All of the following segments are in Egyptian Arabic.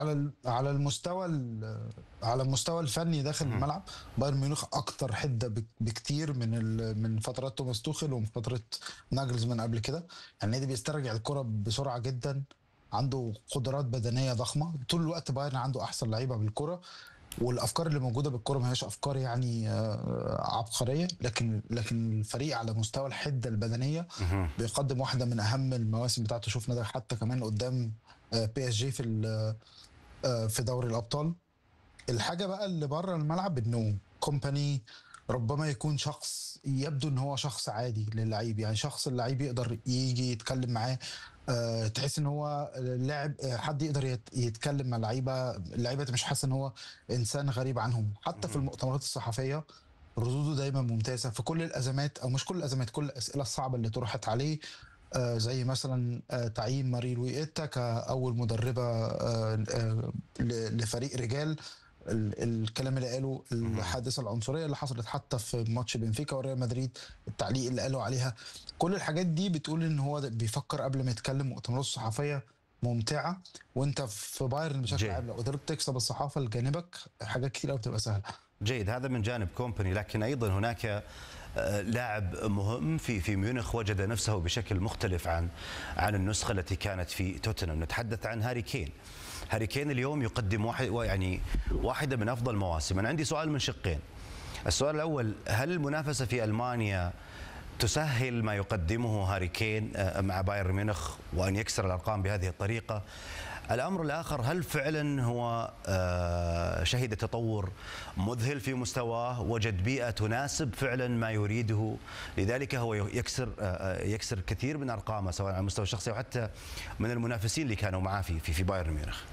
على على المستوى على المستوى الفني داخل مم. الملعب بايرن ميونخ اكتر حده بك- بكتير من ال- من فترات توماس توخيل ومن فتره ناجلزمان قبل كده يعني النادي بيسترجع الكره بسرعه جدا عنده قدرات بدنيه ضخمه طول الوقت بايرن عنده احسن لعيبه بالكره والافكار اللي موجوده بالكره ما هيش افكار يعني آه، عبقريه لكن لكن الفريق على مستوى الحده البدنيه مهم. بيقدم واحده من اهم المواسم بتاعته شفنا ده حتى كمان قدام بي اس جي في ال- آه، في دوري الابطال الحاجه بقى اللي بره الملعب انه كومباني ربما يكون شخص يبدو ان هو شخص عادي للعيب يعني شخص اللعيب يقدر يجي يتكلم معاه آه، تحس ان هو لاعب آه، حد يقدر يت- يتكلم مع اللعيبه اللعيبه مش حاسه ان هو انسان غريب عنهم حتى في مم. المؤتمرات الصحفيه ردوده دايما ممتازه في كل الازمات او مش كل الازمات كل الاسئله الصعبه اللي طرحت عليه آه، زي مثلا آه، تعيين ماري لويتا كاول مدربه آه، آه، ل- لفريق رجال ال- الكلام اللي قاله الحادثه العنصريه اللي حصلت حتى في ماتش بنفيكا وريال مدريد التعليق اللي قالوا عليها كل الحاجات دي بتقول ان هو ده بيفكر قبل ما يتكلم مؤتمرات صحفيه ممتعه وانت في بايرن بشكل جيد. عام لو قدرت تكسب الصحافه لجانبك حاجات كتير قوي بتبقى سهله جيد هذا من جانب كومباني لكن ايضا هناك آه، لاعب مهم في في ميونخ وجد نفسه بشكل مختلف عن عن النسخه التي كانت في توتنهام نتحدث عن هاري كين هاري كين اليوم يقدم واحد يعني واحده من افضل مواسم انا عندي سؤال من شقين السؤال الاول هل المنافسه في المانيا تسهل ما يقدمه هاري كين آه، مع بايرن ميونخ وان يكسر الارقام بهذه الطريقه الامر الاخر هل فعلا هو آه، شهد تطور مذهل في مستواه وجد بيئه تناسب فعلا ما يريده لذلك هو يكسر آه، يكسر كثير من ارقامه سواء على المستوى الشخصي وحتى من المنافسين اللي كانوا معاه في في, في بايرن ميونخ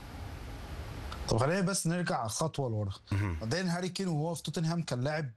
طب خلينا بس نرجع خطوه لورا مبدئيا هاري كين وهو في توتنهام كان لاعب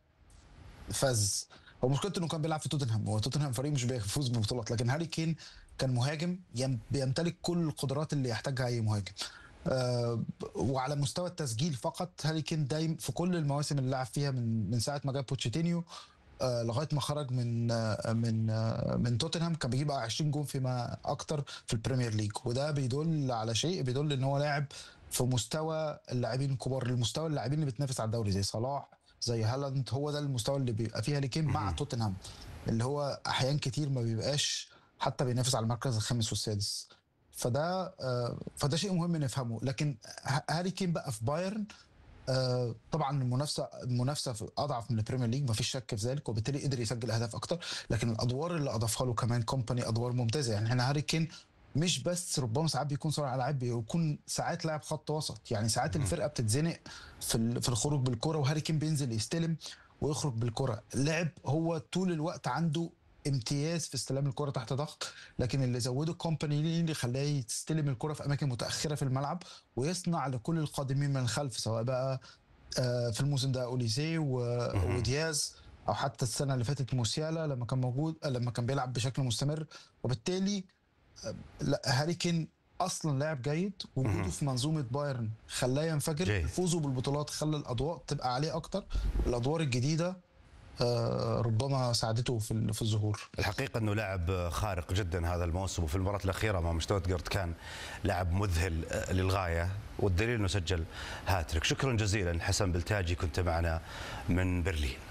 فز هو مشكلته انه كان بيلعب في توتنهام هو توتنهام فريق مش بيفوز ببطولات لكن هاري كين كان مهاجم يم- بيمتلك كل القدرات اللي يحتاجها اي مهاجم آه وعلى مستوى التسجيل فقط هاري كين دايم في كل المواسم اللي لعب فيها من من ساعه ما جاب بوتشيتينيو آه لغايه ما خرج من آه من آه من توتنهام كان بيجيب 20 جون فيما اكتر في البريمير ليج وده بيدل على شيء بيدل ان هو لاعب في مستوى اللاعبين الكبار المستوى اللاعبين اللي بتنافس على الدوري زي صلاح زي هالاند هو ده المستوى اللي بيبقى فيه هاري كين مع مهم. توتنهام اللي هو احيان كتير ما بيبقاش حتى بينافس على المركز الخامس والسادس فده آه، فده شيء مهم نفهمه لكن ه- هاري كين بقى في بايرن آه، طبعا المنافسه المنافسه في- اضعف من البريمير ليج مفيش شك في ذلك وبالتالي قدر يسجل اهداف اكتر لكن الادوار اللي اضافها له كمان كومباني ادوار ممتازه يعني هنا هاري كين مش بس ربما ساعات بيكون صانع العاب بيكون ساعات لاعب خط وسط يعني ساعات مم. الفرقه بتتزنق في ال- في الخروج بالكره وهاري كين بينزل يستلم ويخرج بالكره لاعب هو طول الوقت عنده امتياز في استلام الكره تحت ضغط لكن اللي زوده كومباني ليه اللي خلاه يستلم الكره في اماكن متاخره في الملعب ويصنع لكل القادمين من الخلف سواء بقى آه، في الموسم ده اوليزي و- مهم. ودياز او حتى السنه اللي فاتت موسيالا لما كان موجود آه، لما كان بيلعب بشكل مستمر وبالتالي آه، لا هاري كين اصلا لاعب جيد وجوده مهم. في منظومه بايرن خلاه ينفجر جيد. فوزه بالبطولات خلى الاضواء تبقى عليه اكتر الادوار الجديده آه، ربما ساعدته في ال- في الظهور الحقيقة أنه لاعب خارق جدا هذا الموسم وفي المباراة الأخيرة مع شتوتغارت كان لاعب مذهل آه، للغاية والدليل أنه سجل هاتريك شكرا جزيلا حسن بلتاجي كنت معنا من برلين